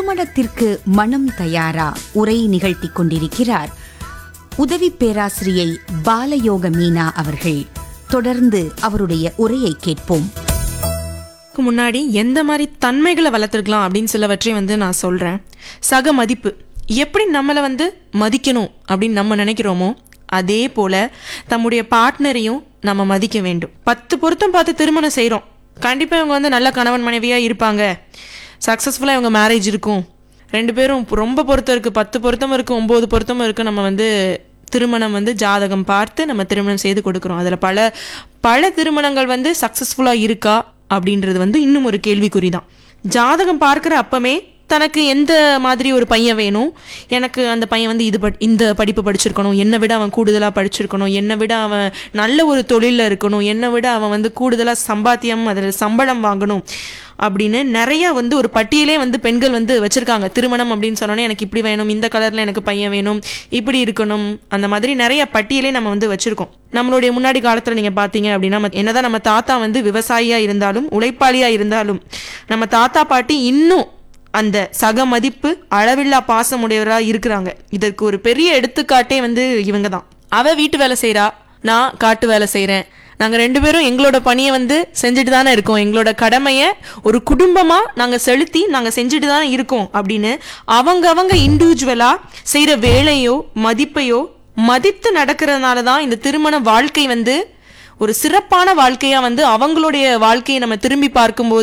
திருமணத்திற்கு மனம் தயாரா உரை நிகழ்த்தி கொண்டிருக்கிறார் உதவி பேராசிரியை பாலயோக மீனா அவர்கள் தொடர்ந்து அவருடைய உரையை கேட்போம் அதுக்கு முன்னாடி எந்த மாதிரி தன்மைகளை வளர்த்துருக்கலாம் அப்படின்னு சிலவற்றை வந்து நான் சொல்கிறேன் சக மதிப்பு எப்படி நம்மளை வந்து மதிக்கணும் அப்படின்னு நம்ம நினைக்கிறோமோ அதே போல் தம்முடைய பார்ட்னரையும் நம்ம மதிக்க வேண்டும் பத்து பொருத்தம் பார்த்து திருமணம் செய்கிறோம் கண்டிப்பாக இவங்க வந்து நல்ல கணவன் மனைவியாக இருப்பாங்க சக்ஸஸ்ஃபுல்லாக இவங்க மேரேஜ் இருக்கும் ரெண்டு பேரும் ரொம்ப பொருத்தம் இருக்குது பத்து பொருத்தம் இருக்குது ஒம்பது பொருத்தமும் இருக்குது நம்ம வந்து திருமணம் வந்து ஜாதகம் பார்த்து நம்ம திருமணம் செய்து கொடுக்குறோம் அதில் பல பல திருமணங்கள் வந்து சக்ஸஸ்ஃபுல்லாக இருக்கா அப்படின்றது வந்து இன்னும் ஒரு கேள்விக்குறி தான் ஜாதகம் பார்க்குற அப்பமே தனக்கு எந்த மாதிரி ஒரு பையன் வேணும் எனக்கு அந்த பையன் வந்து இது பட் இந்த படிப்பு படிச்சிருக்கணும் என்னை விட அவன் கூடுதலாக படிச்சிருக்கணும் என்னை விட அவன் நல்ல ஒரு தொழிலில் இருக்கணும் என்னை விட அவன் வந்து கூடுதலாக சம்பாத்தியம் அதில் சம்பளம் வாங்கணும் அப்படின்னு நிறைய வந்து ஒரு பட்டியலே வந்து பெண்கள் வந்து வச்சிருக்காங்க திருமணம் அப்படின்னு சொன்னோன்னே எனக்கு இப்படி வேணும் இந்த கலர்ல எனக்கு பையன் வேணும் இப்படி இருக்கணும் அந்த மாதிரி நிறைய பட்டியலே நம்ம வந்து வச்சிருக்கோம் நம்மளுடைய முன்னாடி காலத்துல நீங்க பாத்தீங்க அப்படின்னா ம- என்னதான் நம்ம தாத்தா வந்து விவசாயியா இருந்தாலும் உழைப்பாளியா இருந்தாலும் நம்ம தாத்தா பாட்டி இன்னும் அந்த சக மதிப்பு அளவில்லா பாசமுடையவரா இருக்கிறாங்க இதற்கு ஒரு பெரிய எடுத்துக்காட்டே வந்து இவங்க தான் அவ வீட்டு வேலை செய்றா நான் காட்டு வேலை செய்றேன் நாங்க ரெண்டு பேரும் எங்களோட பணியை வந்து செஞ்சுட்டு தானே இருக்கோம் எங்களோட கடமையை ஒரு குடும்பமா நாங்க செலுத்தி நாங்க செஞ்சுட்டு தானே இருக்கோம் அப்படின்னு அவங்க அவங்க இண்டிவிஜுவலா செய்யற வேலையோ மதிப்பையோ மதித்து நடக்கிறதுனால தான் இந்த திருமண வாழ்க்கை வந்து ஒரு சிறப்பான வாழ்க்கையா வந்து அவங்களுடைய வாழ்க்கையை நம்ம திரும்பி பார்க்கும்போது